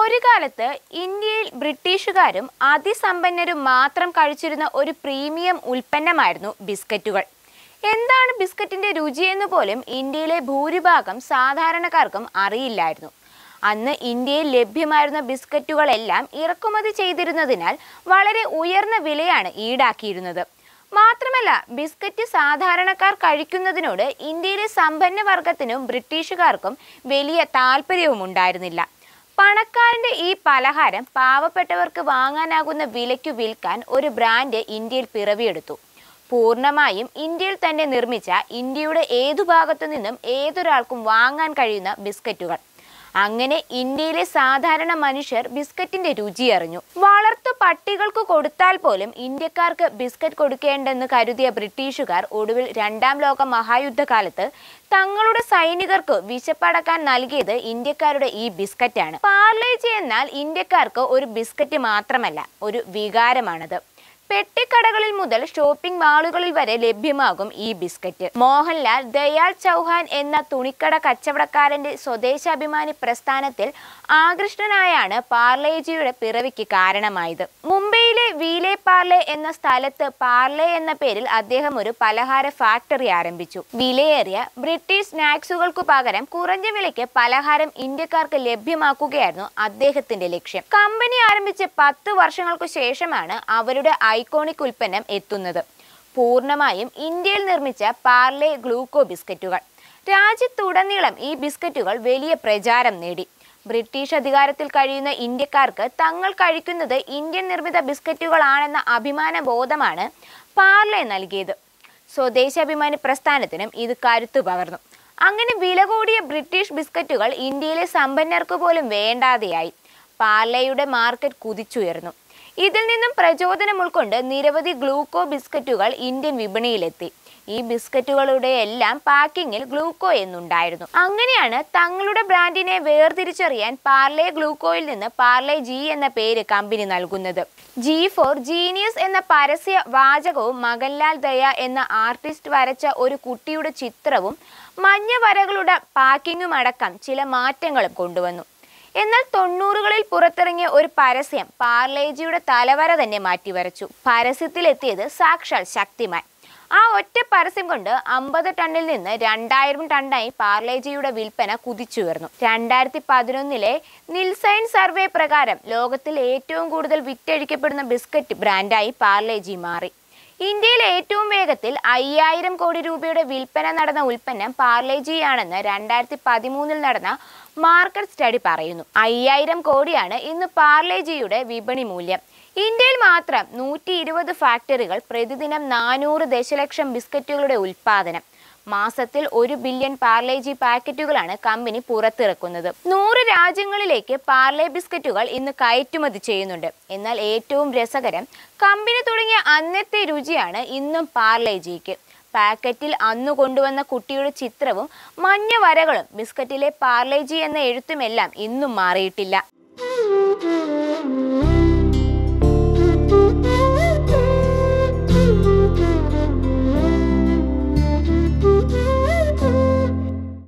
ഒരു കാലത്ത് ഇന്ത്യയിൽ ബ്രിട്ടീഷുകാരും അതിസമ്പന്നരും മാത്രം കഴിച്ചിരുന്ന ഒരു പ്രീമിയം ഉൽപ്പന്നമായിരുന്നു ബിസ്ക്കറ്റുകൾ എന്താണ് ബിസ്ക്കറ്റിന്റെ രുചിയെന്ന് പോലും ഇന്ത്യയിലെ ഭൂരിഭാഗം സാധാരണക്കാർക്കും അറിയില്ലായിരുന്നു അന്ന് ഇന്ത്യയിൽ ലഭ്യമായിരുന്ന ബിസ്ക്കറ്റുകളെല്ലാം ഇറക്കുമതി ചെയ്തിരുന്നതിനാൽ വളരെ ഉയർന്ന വിലയാണ് ഈടാക്കിയിരുന്നത് മാത്രമല്ല ബിസ്ക്കറ്റ് സാധാരണക്കാർ കഴിക്കുന്നതിനോട് ഇന്ത്യയിലെ സമ്പന്ന വർഗത്തിനും ബ്രിട്ടീഷുകാർക്കും വലിയ താല്പര്യവും ഉണ്ടായിരുന്നില്ല പണക്കാരന്റെ ഈ പലഹാരം പാവപ്പെട്ടവർക്ക് വാങ്ങാനാകുന്ന വിലയ്ക്കു വിൽക്കാൻ ഒരു ബ്രാൻഡ് ഇന്ത്യയിൽ പിറവിയെടുത്തു പൂർണ്ണമായും ഇന്ത്യയിൽ തന്നെ നിർമ്മിച്ച ഇന്ത്യയുടെ ഏതു ഭാഗത്തു നിന്നും ഏതൊരാൾക്കും വാങ്ങാൻ കഴിയുന്ന ബിസ്ക്കറ്റുകൾ അങ്ങനെ ഇന്ത്യയിലെ സാധാരണ മനുഷ്യർ ബിസ്ക്കറ്റിന്റെ രുചി അറിഞ്ഞു വളർത്തു പട്ടികൾക്ക് കൊടുത്താൽ പോലും ഇന്ത്യക്കാർക്ക് ബിസ്ക്കറ്റ് കൊടുക്കേണ്ടെന്ന് കരുതിയ ബ്രിട്ടീഷുകാർ ഒടുവിൽ രണ്ടാം ലോക മഹായുദ്ധകാലത്ത് തങ്ങളുടെ സൈനികർക്ക് വിശപ്പടക്കാൻ നൽകിയത് ഇന്ത്യക്കാരുടെ ഈ ബിസ്ക്കറ്റാണ് പാർലേജി എന്നാൽ ഇന്ത്യക്കാർക്ക് ഒരു ബിസ്ക്കറ്റ് മാത്രമല്ല ഒരു വികാരമാണത് പെട്ടിക്കടകളിൽ മുതൽ ഷോപ്പിംഗ് മാളുകളിൽ വരെ ലഭ്യമാകും ഈ ബിസ്ക്കറ്റ് മോഹൻലാൽ ദയാൽ ചൗഹാൻ എന്ന തുണിക്കട കച്ചവടക്കാരന്റെ സ്വദേശാഭിമാനി പ്രസ്ഥാനത്തിൽ ആകൃഷ്ടനായാണ് പാർലേജിയുടെ പിറവിക്ക് കാരണമായത് മുംബൈയിലെ വീലെ പാർലെ എന്ന സ്ഥലത്ത് പാർലെ എന്ന പേരിൽ അദ്ദേഹം ഒരു പലഹാര ഫാക്ടറി ആരംഭിച്ചു വിലയേറിയ ബ്രിട്ടീഷ് സ്നാക്സുകൾക്കു പകരം കുറഞ്ഞ വിലയ്ക്ക് പലഹാരം ഇന്ത്യക്കാർക്ക് ലഭ്യമാക്കുകയായിരുന്നു അദ്ദേഹത്തിന്റെ ലക്ഷ്യം കമ്പനി ആരംഭിച്ച് പത്ത് വർഷങ്ങൾക്കു ശേഷമാണ് അവരുടെ ഐക്കോണിക് ഉൽപ്പന്നം എത്തുന്നത് പൂർണ്ണമായും ഇന്ത്യയിൽ നിർമ്മിച്ച പാർലെ ഗ്ലൂക്കോ ബിസ്ക്കറ്റുകൾ രാജ്യത്തുടനീളം ഈ ബിസ്ക്കറ്റുകൾ വലിയ പ്രചാരം നേടി ബ്രിട്ടീഷ് അധികാരത്തിൽ കഴിയുന്ന ഇന്ത്യക്കാർക്ക് തങ്ങൾ കഴിക്കുന്നത് ഇന്ത്യൻ നിർമ്മിത ബിസ്ക്കറ്റുകളാണെന്ന അഭിമാന ബോധമാണ് പാർലെ നൽകിയത് സ്വദേശാഭിമാനി പ്രസ്ഥാനത്തിനും ഇത് കരുത്തു പകർന്നു അങ്ങനെ വില കൂടിയ ബ്രിട്ടീഷ് ബിസ്ക്കറ്റുകൾ ഇന്ത്യയിലെ സമ്പന്നർക്ക് പോലും വേണ്ടാതെയായി പാർലയുടെ മാർക്കറ്റ് കുതിച്ചുയർന്നു ഇതിൽ നിന്നും പ്രചോദനം ഉൾക്കൊണ്ട് നിരവധി ഗ്ലൂക്കോ ബിസ്ക്കറ്റുകൾ ഇന്ത്യൻ വിപണിയിലെത്തി ഈ ബിസ്ക്കറ്റുകളുടെ എല്ലാം പാക്കിങ്ങിൽ ഗ്ലൂക്കോ എന്നുണ്ടായിരുന്നു അങ്ങനെയാണ് തങ്ങളുടെ ബ്രാൻഡിനെ വേർതിരിച്ചറിയാൻ പാർലെ ഗ്ലൂക്കോയിൽ നിന്ന് പാർലെ ജി എന്ന പേര് കമ്പനി നൽകുന്നത് ജി ഫോർ ജീനിയസ് എന്ന പരസ്യ വാചകവും മകൻലാൽ ദയ എന്ന ആർട്ടിസ്റ്റ് വരച്ച ഒരു കുട്ടിയുടെ ചിത്രവും മഞ്ഞ വരകളുടെ പാക്കിങ്ങും അടക്കം ചില മാറ്റങ്ങളും കൊണ്ടുവന്നു എന്നാൽ തൊണ്ണൂറുകളിൽ പുറത്തിറങ്ങിയ ഒരു പരസ്യം പാർലേജിയുടെ തലവര തന്നെ മാറ്റിവരച്ചു പരസ്യത്തിലെത്തിയത് സാക്ഷാൽ ശക്തിമാൻ ആ ഒറ്റ പരസ്യം കൊണ്ട് അമ്പത് ടണ്ണിൽ നിന്ന് രണ്ടായിരം ടണ്ണായി പാർലേജിയുടെ വിൽപ്പന കുതിച്ചുയർന്നു രണ്ടായിരത്തി പതിനൊന്നിലെ നിൽസൈൻ സർവേ പ്രകാരം ലോകത്തിൽ ഏറ്റവും കൂടുതൽ വിറ്റഴിക്കപ്പെടുന്ന ബിസ്ക്കറ്റ് ബ്രാൻഡായി പാർലേജി മാറി ഇന്ത്യയിൽ ഏറ്റവും വേഗത്തിൽ അയ്യായിരം കോടി രൂപയുടെ വിൽപ്പന നടന്ന ഉൽപ്പന്നം പാർലേജിയാണെന്ന് രണ്ടായിരത്തി പതിമൂന്നിൽ നടന്ന മാർക്കറ്റ് സ്റ്റഡി പറയുന്നു അയ്യായിരം കോടിയാണ് ഇന്ന് പാർലേജിയുടെ വിപണി മൂല്യം ഇന്ത്യയിൽ മാത്രം നൂറ്റി ഇരുപത് ഫാക്ടറികൾ പ്രതിദിനം നാനൂറ് ദശലക്ഷം ബിസ്ക്കറ്റുകളുടെ ഉൽപ്പാദനം മാസത്തിൽ ഒരു ബില്യൺ പാർലേജി പാക്കറ്റുകളാണ് കമ്പനി പുറത്തിറക്കുന്നത് നൂറ് രാജ്യങ്ങളിലേക്ക് പാർലെ ബിസ്ക്കറ്റുകൾ ഇന്ന് കയറ്റുമതി ചെയ്യുന്നുണ്ട് എന്നാൽ ഏറ്റവും രസകരം കമ്പനി തുടങ്ങിയ അന്നത്തെ രുചിയാണ് ഇന്നും പാർലേജിക്ക് പാക്കറ്റിൽ അന്നു കൊണ്ടുവന്ന കുട്ടിയുടെ ചിത്രവും മഞ്ഞ വരകളും ബിസ്ക്കറ്റിലെ പാർലേജി എന്ന എഴുത്തുമെല്ലാം ഇന്നും മാറിയിട്ടില്ല